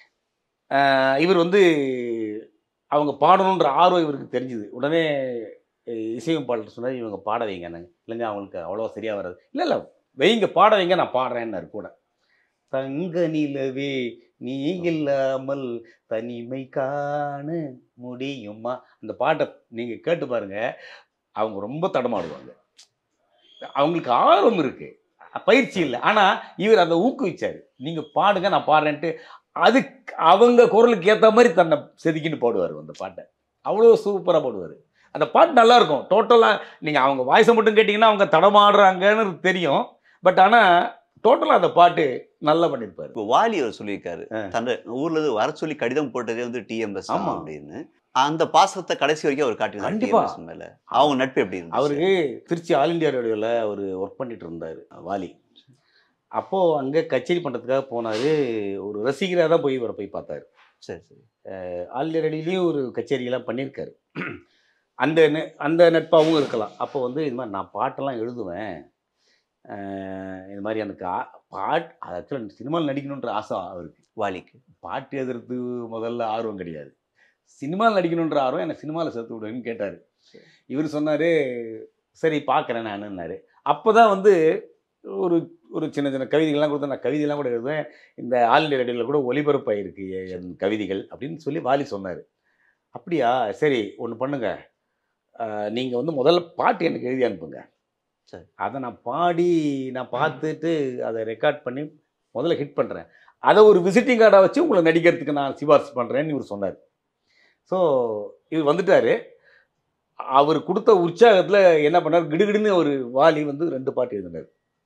ஆஹ் இவர் வந்து அவங்க பாடணுன்ற ஆர்வம் இவருக்கு தெரிஞ்சுது உடனே அஹ் இசையமைப்பாளர் சொன்னார் இவங்க பாட வைங்க நாங்கள் இல்லைங்க அவங்களுக்கு அவ்வளோ சரியாக வராது இல்லை இல்லை வைங்க பாட வைங்க நான் பாடுறேன்னாரு கூட தங்க நிலவே நீ இல்லாமல் தனிமை காண முடியுமா அந்த பாட்டை நீங்கள் கேட்டு பாருங்க அவங்க ரொம்ப தடமாடுவாங்க அவங்களுக்கு ஆர்வம் இருக்கு பயிற்சி இல்லை ஆனால் இவர் அதை ஊக்குவிச்சார் நீங்கள் பாடுங்க நான் பாடுறேன்ட்டு அதுக்கு அவங்க குரலுக்கு ஏற்ற மாதிரி தன்னை செதுக்கின்னு பாடுவார் அந்த பாட்டை அவ்வளோ சூப்பராக பாடுவார் அந்த பாட்டு நல்லா இருக்கும் டோட்டலாக நீங்கள் அவங்க வாய்ஸை மட்டும் கேட்டிங்கன்னா அவங்க தடமாடுறாங்கன்னு தெரியும் பட் ஆனால் டோட்டலாக அந்த பாட்டு நல்லா பண்ணியிருப்பாரு இப்போ வாலி அவர் சொல்லியிருக்காரு ஆ. தன்னை ஊர்ல இருந்து வர சொல்லி கடிதம் போட்டதே வந்து டிஎம்எஸ் ஆமா. அப்படின்னு அந்த பாசத்தை கடைசி வரைக்கும் அவர் காட்டினார் கண்டிப்பா. டிஎம்எஸ் மேல அவங்க நட்பு எப்படி இருந்துச்சு அவருக்கு திருச்சி ஆல் இந்தியா ரேடியோவில் அவர் ஒர்க் பண்ணிட்டு இருந்தார் வாலி அப்போது அங்கே கச்சேரி பண்ணுறதுக்காக போனார் ஒரு ரசிகராக தான் போய் இவரை போய் பார்த்தாரு சரி சரி ஆல் இந்தியா ரேடியோலையும் ஒரு கச்சேரியெல்லாம் பண்ணியிருக்காரு அந்த நெ- அந்த நட்பாகவும் இருக்கலாம் அப்போ வந்து இது மாதிரி நான் பாட்டெல்லாம் எழுதுவேன் அஹ் இது மாதிரி எனக்கு ஆ- பாட் ஆக்சுவலாக சினிமாவில் நடிக்கணுன்ற ஆசை அவருக்கு வாலிக்கு பாட்டு எழுதுறது முதல்ல ஆர்வம் கிடையாது சினிமாவில் நடிக்கணுன்ற ஆர்வம் எனக்கு சினிமாவில் சேர்த்து விடுன்னு கேட்டார் இவர் சொன்னார் சரி பார்க்குறேன் நானுன்னாரு அப்போ தான் வந்து ஒரு ஒரு சின்ன சின்ன கவிதைகள்லாம் கொடுத்து நான் கவிதைலாம் கூட எழுதுவேன் இந்த ஆல் இண்டியா ரேடியோவில் கூட ஒலிபரப்பாயிருக்கு என் கவிதைகள் அப்படின்னு சொல்லி வாலி சொன்னார் அப்படியா சரி ஒன்று பண்ணுங்க நீங்கள் வந்து முதல்ல பாட்டு எனக்கு எழுதி அனுப்புங்க சரி. அதை நான் பாடி நான் பார்த்துட்டு அதை ரெக்கார்ட் பண்ணி முதல்ல ஹிட் பண்ணுறேன் அதை ஒரு விசிட்டிங் கார்டாக வச்சு உங்களை நடிக்கிறதுக்கு நான் சிபாரிசு பண்ணுறேன்னு இவர் சொன்னார் ஸோ இவர் வந்துட்டார் அவர் கொடுத்த உற்சாகத்தில் என்ன பண்ணார் கிடுகிடுன்னு ஒரு வாலி வந்து ரெண்டு பாட்டு எழுதினார்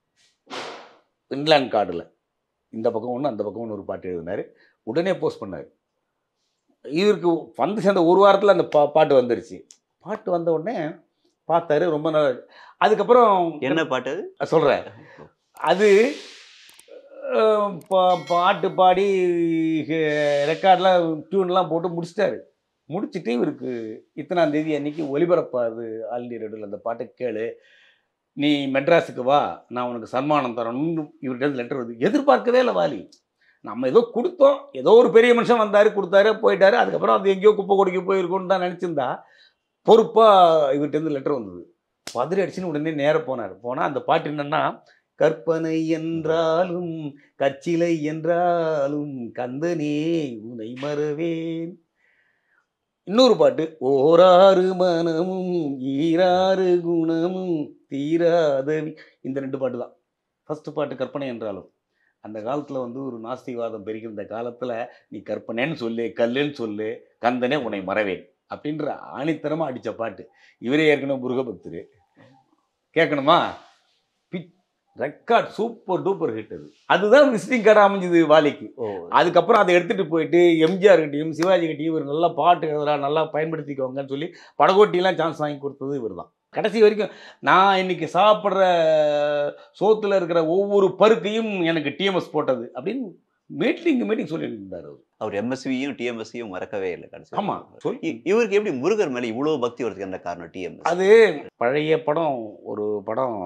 இன்லாண்ட் கார்டில் இந்த பக்கம் ஒன்று அந்த பக்கம் ஒன்று ஒரு பாட்டு எழுதினார் உடனே போஸ்ட் பண்ணார் இவருக்கு வந்து சேர்ந்த ஒரு வாரத்தில் அந்த பா பாட்டு வந்துருச்சு பாட்டு வந்த உடனே பார்த்தாரு ரொம்ப நல்லா அதுக்கப்புறம் என்ன பாட்டு அது? சொல்கிறேன் அது அஹ், பா- பாட்டு பாடி ரெக்கார்ட்லாம் டியூன்லாம் போட்டு முடிச்சிட்டாரு முடிச்சிட்டு இவருக்கு இத்தனாம் தேதி அன்னைக்கு ஒலிபரப்பாது ஆல் இண்டியா ரேடியோவில் அந்த பாட்டை கேளு நீ மெட்ராஸுக்கு வா நான் உனக்கு சன்மானம் தரணும்னு இவர்கிட்ட லெட்டர் வருது எதிர்பார்க்கவே இல்லை வாலி நம்ம ஏதோ கொடுத்தோம் ஏதோ ஒரு பெரிய மனுஷன் வந்தார் கொடுத்தாரு போயிட்டாரு அதுக்கப்புறம் அது எங்கேயோ குப்பை கொடிக்க போயிருக்கும்னு தான் நினச்சிருந்தா பொறுப்பாக இவர்கிட்ட லெட்டர் வந்தது பதறி அடிச்சுன்னு உடனே நேர போனார் போனால் அந்த பாட்டு என்னன்னா கற்பனை என்றாலும் கச்சிலை என்றாலும் கந்தனே உனை மறவேன் இன்னொரு பாட்டு ஓராறு மனமும் ஈராறு குணமும் தீராதவி இந்த ரெண்டு பாட்டு தான் ஃபர்ஸ்ட் பாட்டு கற்பனை என்றாலும் அந்த காலத்தில் வந்து ஒரு நாஸ்திகவாதம் பெருகிற காலத்தில் நீ கற்பனைன்னு சொல்லு கல்லுன்னு சொல்லு கந்தனே உன்னை மறவேன் அப்படின்ற ஆணித்தரமாக அடித்த பாட்டு இவரே ஏற்கனவே முருகபக்தர் கேட்கணுமா ரெக்கார்ட் சூப்பர் டூப்பர் ஹிட் அது அதுதான் விசிட்டிங் கார்டு அமைஞ்சது வாலிக்கு ஓ அதுக்கப்புறம் அதை எடுத்துகிட்டு போயிட்டு எம்ஜிஆர் கிட்டையும் சிவாஜி கிட்டையும் இவர் நல்லா பாட்டு எழுதுறா நல்லா பயன்படுத்திக்கோங்கன்னு சொல்லி படகோட்டிலாம் சான்ஸ் வாங்கி கொடுத்தது இவர் தான் கடைசி வரைக்கும் நான் இன்னைக்கு சாப்பிட்ற சோத்துல இருக்கிற ஒவ்வொரு பருக்கையும் எனக்கு டிஎம்எஸ் போட்டது அப்படின்னு மீட்டிங் மீட்டிங் சொல்லிட்டு இருந்தார் அவர் அவர் எம்எஸ்வியும் டிஎம்எஸ்சியும் மறக்கவே இல்லை கடைசி ஆமா சொல் இ- இவருக்கு எப்படி முருகர் மேல இவ்வளவு பக்தி வரதுக்கு என்ன காரணம் டிஎம்எஸ் அது பழைய படம் ஒரு படம்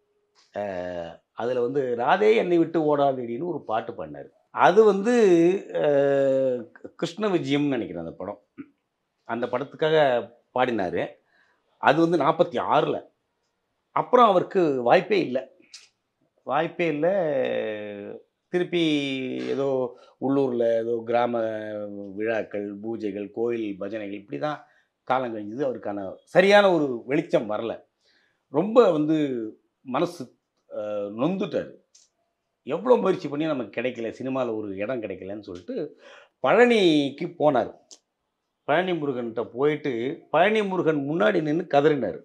அதில் வந்து ராதே என்னை விட்டு ஓடாதேடின்னு ஒரு பாட்டு பண்ணார் அது வந்து அஹ், கிருஷ்ண விஜயம்னு நினைக்கிறேன் அந்த படம் அந்த படத்துக்காக பாடினார் அது வந்து நாற்பத்தி ஆறில் அப்புறம் அவருக்கு வாய்ப்பே இல்லை வாய்ப்பே இல்லை திருப்பி ஏதோ உள்ளூரில் ஏதோ கிராம விழாக்கள் பூஜைகள் கோயில் பஜனைகள் இப்படி தான் காலம் கழிஞ்சது அவருக்கான சரியான ஒரு வெளிச்சம் வரல ரொம்ப வந்து மனசு அஹ், நொந்துட்டார் எவ்வளோ முயற்சி பண்ணி நமக்கு கிடைக்கல சினிமாவில் ஒரு இடம் கிடைக்கலன்னு சொல்லிட்டு பழனிக்கு போனார் பழனி முருகன்கிட்ட போயிட்டு பழனி முருகன் முன்னாடி நின்று கதறினார்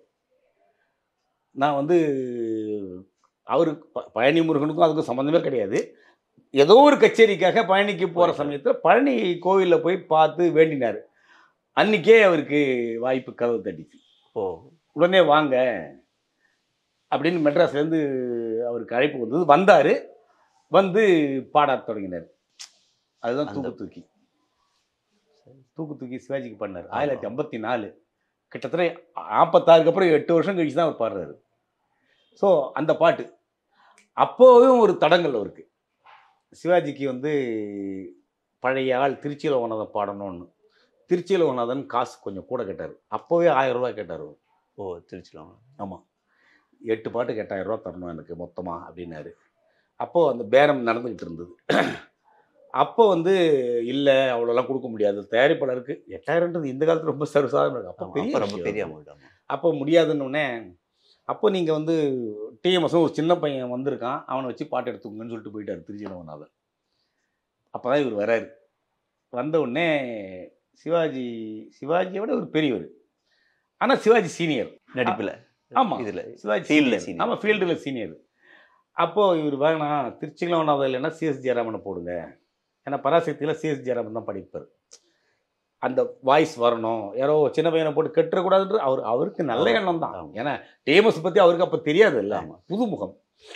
நான் வந்து அவருக்கு ப- பழனி முருகனுக்கும் அதுக்கும் சம்மந்தமே கிடையாது ஏதோ ஒரு கச்சேரிக்காக பழனிக்கு போகிற சமயத்தில் பழனி கோவிலில் போய் பார்த்து வேண்டினார் அன்னைக்கே அவருக்கு வாய்ப்பு கதவு தட்டிச்சு ஓ உடனே வாங்க அப்படின்னு மெட்ராஸ்லேருந்து அவருக்கு அழைப்பு வந்தது வந்தார் வந்து பாடத் தொடங்கினார் அதுதான் அந்த- தூக்கு தூக்கி தூக்கு தூக்கி சிவாஜிக்கு பண்ணார் ஆயிரத்தி தொள்ளாயிரத்தி ஐம்பத்தி நாலு கிட்டத்தட்ட நாற்பத்தாறுக்கு அப்புறம் எட்டு வருஷம் கழிச்சு தான் அவர் பாடுறாரு ஸோ அந்த பாட்டு அப்போவும் ஒரு தடங்கள் அவருக்கு சிவாஜிக்கு வந்து பழைய ஆள் திருச்சியில் ஒன்றதை பாடணும்னு திருச்சியில் ஒன்றாதன் காசு கொஞ்சம் கூட கேட்டார் அப்போவே ஆயிரம் ரூபாய் கேட்டார் அவர் ஓ திருச்சியில் ஆமாம் எட்டு பாட்டுக்கு எட்டாயிரம் ரூபா தரணும் எனக்கு மொத்தமாக அப்படின்னாரு அப்போது அந்த பேரம் நடந்துக்கிட்டு இருந்தது அப்போ வந்து இல்லை அவ்வளோலாம் கொடுக்க முடியாது தயாரிப்பாளருக்கு எட்டாயிரம்ன்றது இந்த காலத்தில் ரொம்ப சர்வசாதாரணம் இருக்கு அப்போ பெரிய அப்ப ரொம்ப விஷயம். பெரிய அமௌண்ட் ஆமா அப்போ முடியாதுன்னொடனே அப்போ நீங்கள் வந்து டிஎம்எஸும் ஒரு சின்ன பையன் வந்திருக்கான் அவனை வச்சு பாட்டு எடுத்துக்கோங்கன்னு சொல்லிட்டு போயிட்டார் திருச்சினவனாவில் அப்போ தான் இவர் வராரு வந்த உடனே சிவாஜி சிவாஜியை விட ஒரு பெரியவர் ஆனால் சிவாஜி சீனியர் நடிப்புல ஆமா. இதுல சிவாஜி Field ல சீனியர் senior. ஆமாம் ஃபீல்டில் சீனியர் அப்போது இவர் வேணாம் திருச்சியில் ஒன்றாவது இல்லைன்னா சிஎஸ் ஜெயராமனை போடுங்க ஏன்னா பராசக்தியில் சிஎஸ் ஜெயராமன் தான் படிப்பார் அந்த வாய்ஸ் வரணும் யாரோ சின்ன பையனை போட்டு கெட்டுறக்கூடாதுன்ற அவர் அவருக்கு நல்ல ஆமா. எண்ணம் தான் ஆமா. ஏன்னா டிஎம்எஸ் பற்றி அவருக்கு அப்போ தெரியாது இல்லை ஆமா. புதுமுகம்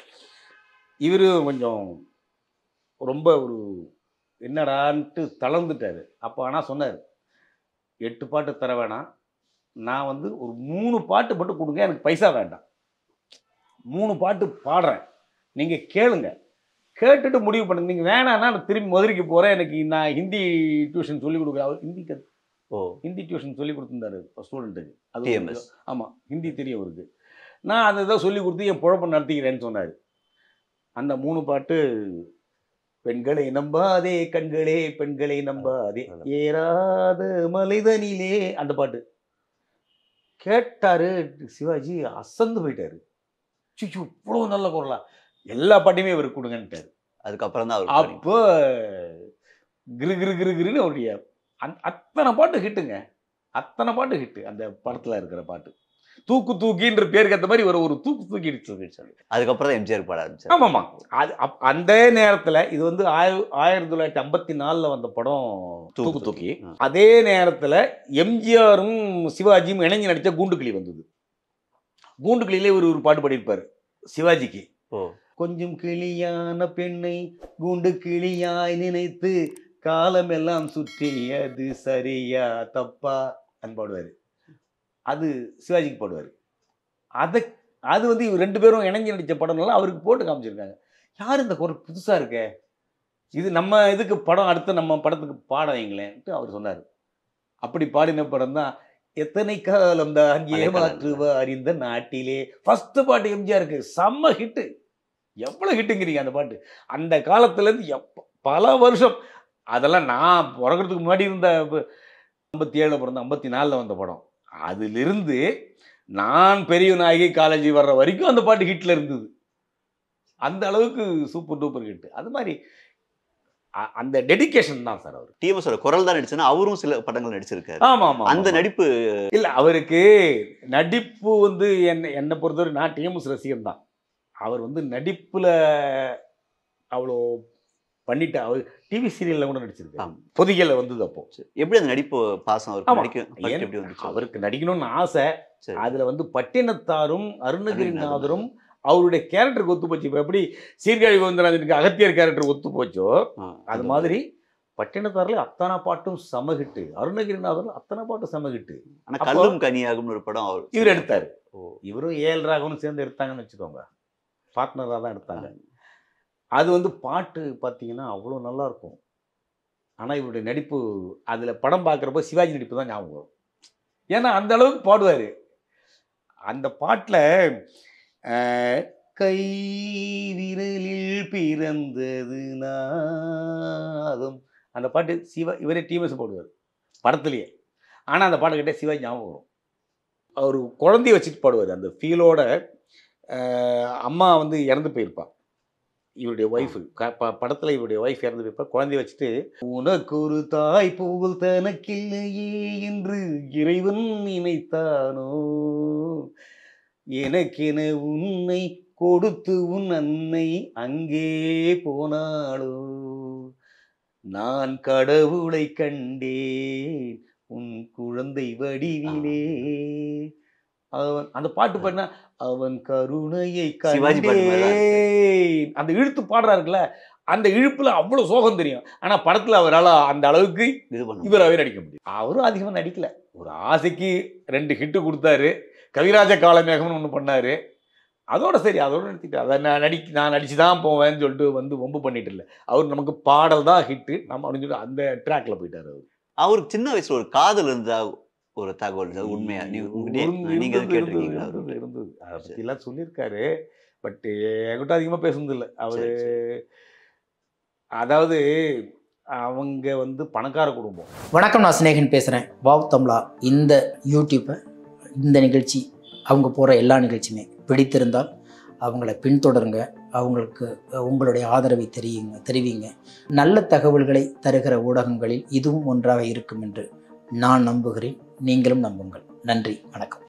இவர் கொஞ்சம் ரொம்ப ஒரு என்னடான்ட்டு தளர்ந்துட்டாரு அப்போ ஆனால் சொன்னார் எட்டு பாட்டு தர வேணாம் நான் வந்து ஒரு மூணு பாட்டு மட்டும் கொடுங்க எனக்கு பைசா வேண்டாம் மூணு பாட்டு பாடுறேன் நீங்கள் கேளுங்க கேட்டுட்டு முடிவு பண்ணுங்க நீங்கள் வேணான்னா நான் திரும்பி மதுரைக்கு போகிறேன் எனக்கு நான் ஹிந்தி டியூஷன் சொல்லி கொடுக்குறேன் அவர் ஹிந்தி கத் ஓ ஹிந்தி டியூஷன் சொல்லி கொடுத்துருந்தாரு ஸ்டூடெண்ட்டுக்கு அது TMS. ஆமாம் ஹிந்தி தெரியும் அவருக்கு நான் அதை தான் சொல்லி கொடுத்து என் குழப்பம் நடத்திக்கிறேன்னு சொன்னார் அந்த மூணு பாட்டு பெண்களை நம்பாதே கண்களே பெண்களை நம்பாதே ஏறாத மலைதனிலே அந்த பாட்டு கேட்டாரு சிவாஜி அசந்து போயிட்டாரு சிச்சு இவ்வளோ நல்ல குரலா எல்லா பாட்டையுமே இவர் கொடுங்கன்ட்டாரு அதுக்கப்புறம் தான் அவர் அப்போ கிரு கிரு கிரு கிருன்னு அவருடைய அந் அத்தனை பாட்டு ஹிட்டுங்க அத்தனை பாட்டு ஹிட்டு அந்த படத்தில் இருக்கிற பாட்டு தூக்கு தூக்கின்ற பேருக்கு ஏற்ற மாதிரி ஒரு ஒரு தூக்கு தூக்கிடுச்சு அதுக்கப்புறம் தான் எம்ஜிஆர் பாட ஆரம்பிச்சார் ஆமாம்மா அது அப் அந்த நேரத்தில் இது வந்து ஆய ஆயிரத்தி தொள்ளாயிரத்தி ஐம்பத்தி நாலில் வந்த படம் தூக்கு தூக்கி ஆ. அதே நேரத்தில் எம்ஜிஆரும் சிவாஜியும் இணைஞ்சு நடித்த கூண்டுக்கிளி வந்தது கூண்டுக்கிளியிலே ஒரு ஒரு பாட்டு பாடியிருப்பார் சிவாஜிக்கு ஓ கொஞ்சம் கிளியான பெண்ணை கூண்டு கிளியாய் நினைத்து காலமெல்லாம் சுற்றியது சரியா தப்பா அது பாடுவார் அது சிவாஜிக்கு பாடுவார் அதை அது வந்து இவர் ரெண்டு பேரும் இணைஞ்சு நடித்த படம்னால அவருக்கு போட்டு காமிச்சிருக்காங்க யார் இந்த குரல் புதுசாக இருக்கே இது நம்ம இதுக்கு படம் அடுத்து நம்ம படத்துக்கு பாட வைங்களேன்ட்டு அவர் சொன்னார் அப்படி பாடின படம் தான் எத்தனை காலம் தான் மழைக்காலம். ஏமாற்றுவார் இந்த நாட்டிலே ஃபர்ஸ்ட் பாட்டு எம்ஜிஆருக்கு செம்ம ஹிட்டு எவ்வளோ ஹிட்டுங்கிறீங்க அந்த பாட்டு அந்த காலத்துலேருந்து எப்ப பல வருஷம் அதெல்லாம் நான் பிறக்கிறதுக்கு முன்னாடி இருந்த ஐம்பத்தி ஏழில் பிறந்த ஐம்பத்தி நாலில் வந்த படம் அதிலிருந்து நான் பெரிய நாயகி காலேஜ் வர்ற வரைக்கும் அந்த பாட்டு ஹிட்ல இருந்தது அந்த அளவுக்கு சூப்பர் டூப்பர் ஹிட் அது மாதிரி அ- அந்த டெடிகேஷன் தான் சார் அவர் டிஎம்எஸ் குரல் தான் நடிச்சுன்னா அவரும் சில படங்கள் நடிச்சிருக்காரு ஆமா ஆமா அந்த நடிப்பு இல்ல அவருக்கு நடிப்பு வந்து என்ன என்னை பொறுத்தவரை நான் டிஎம்எஸ் ரசிகன் தான் அவர் வந்து நடிப்புல அவ்வளோ பண்ணிட்டு அவர் டிவி சீரியல்ல கூட நடிச்சிருக்காரு ஆமா. பொதிகையில வந்தது அப்போ எப்படி அந்த நடிப்பு பாசம் அவருக்கு ஆமா. நடிக்க பட்டு ஏன் எப்படி வந்துச்சு அவருக்கு நடிக்கணும்னு ஆசை சரி. அதுல வந்து பட்டினத்தாரும் அருணகிரிநாதரும் அருணகிரிநாதரும். அவருடைய கேரக்டருக்கு ஒத்து போச்சு இப்போ எப்படி சீர்காழி கோவிந்தராஜனுக்கு அகத்தியர் கேரக்டர் ஒத்து போச்சோ ஆ, அது மாதிரி பட்டினத்தாரில் அத்தனை பாட்டும் சமகிட்டு அருணகிரிநாதரும் அத்தனை பாட்டும் சமகிட்டு ஆனா அப்போ- கல்லும் கனியாகும்னு ஒரு படம் அவர் இவர் எடுத்தாரு ஓ இவரும் ஏஎல் ராகவனும் சேர்ந்து எடுத்தாங்கன்னு வச்சுக்கோங்க பார்ட்னராக தான் எடுத்தாங்க அது வந்து பாட்டு பார்த்தீங்கன்னா அவ்வளோ நல்லா இருக்கும் ஆனால் இவருடைய நடிப்பு அதில் படம் பார்க்குறப்போ சிவாஜி நடிப்பு தான் ஞாபகம் வரும் ஏன்னா அந்த அளவுக்கு பாடுவார் அந்த பாட்டில் கை விரலில் பிறந்தது நாதம் அந்த பாட்டு சிவா இவரே டிஎம்எஸ் பாடுவார் படத்துலையே ஆனால் அந்த பாட்டை கேட்டால் சிவாஜி ஞாபகம் வரும் அவர் குழந்தைய வச்சுட்டு பாடுவார் அந்த ஃபீலோட அம்மா வந்து இறந்து போயிருப்பா இவருடைய ஒய்ஃபு படத்தில் இவருடைய ஒய்ஃப் இறந்து போயிருப்பா குழந்தைய வச்சுட்டு உனக்கு ஒரு தாய் புகழ் தனக்கில்லையே என்று இறைவன் நினைத்தானோ எனக்கென உன்னை கொடுத்து உன் அன்னை அங்கே போனாளோ நான் கடவுளை கண்டேன் உன் குழந்தை வடிவிலே அவன் அந்த பாட்டு பாடினா அவன் கருணையை சிவாஜி பாட்டு மாதிரி தான் கண்டேன் அந்த இழுத்து பாடுறாருல்ல அந்த இழுப்புல அவ்வளவு சோகம் தெரியும் ஆனா படத்துல அவரால் அந்த அளவுக்கு இது பண்ண இவராகவே நடிக்க முடியும் அவரும் அதிகமா நடிக்கல ஒரு ஆசைக்கு ரெண்டு ஹிட்டு கொடுத்தாரு கவிராஜ காலமேகம்னு ஒன்று பண்ணாரு அதோட சரி அதோட நிறுத்திட்டு அதை நான் நடி நான் நடிச்சு தான் போவேன்னு சொல்லிட்டு வந்து வம்பு பண்ணிட்டு இல்லை அவர் நமக்கு பாடல் தான் ஹிட்டு நம்ம அப்படின்னு சொல்லிட்டு அந்த ட்ராக்ல போயிட்டாரு அவர் அவருக்கு சின்ன வயசுல ஒரு காதல் இருந்தா ஒரு தகவல் அது உண்மையா நீங்க உங்க- இருந்தது, நீங்க எதுவும் இருந்தது, கேட்டிருக்கீங்களா இருந்தது, அவருக்கு? இருந்தது அதை பத்தி எல்லாம் சொல்லியிருக்காரு பட் என்கிட்ட அதிகமா பேசுனது இல்லை அவரு சரி, அதாவது அவங்க வந்து பணக்கார குடும்பம் வணக்கம் நான் சிநேகன் பேசுகிறேன் வாவ் தமிழா இந்த யூடியூப்பை இந்த நிகழ்ச்சி அவங்க போகிற எல்லா நிகழ்ச்சியுமே பிடித்திருந்தால் அவங்கள பின்தொடருங்க அவங்களுக்கு உங்களுடைய ஆதரவை தெரியுங்க தெரிவிங்க நல்ல தகவல்களை தருகிற ஊடகங்களில் இதுவும் ஒன்றாக இருக்கும் என்று நான் நம்புகிறேன் நீங்களும் நம்புங்கள் நன்றி வணக்கம்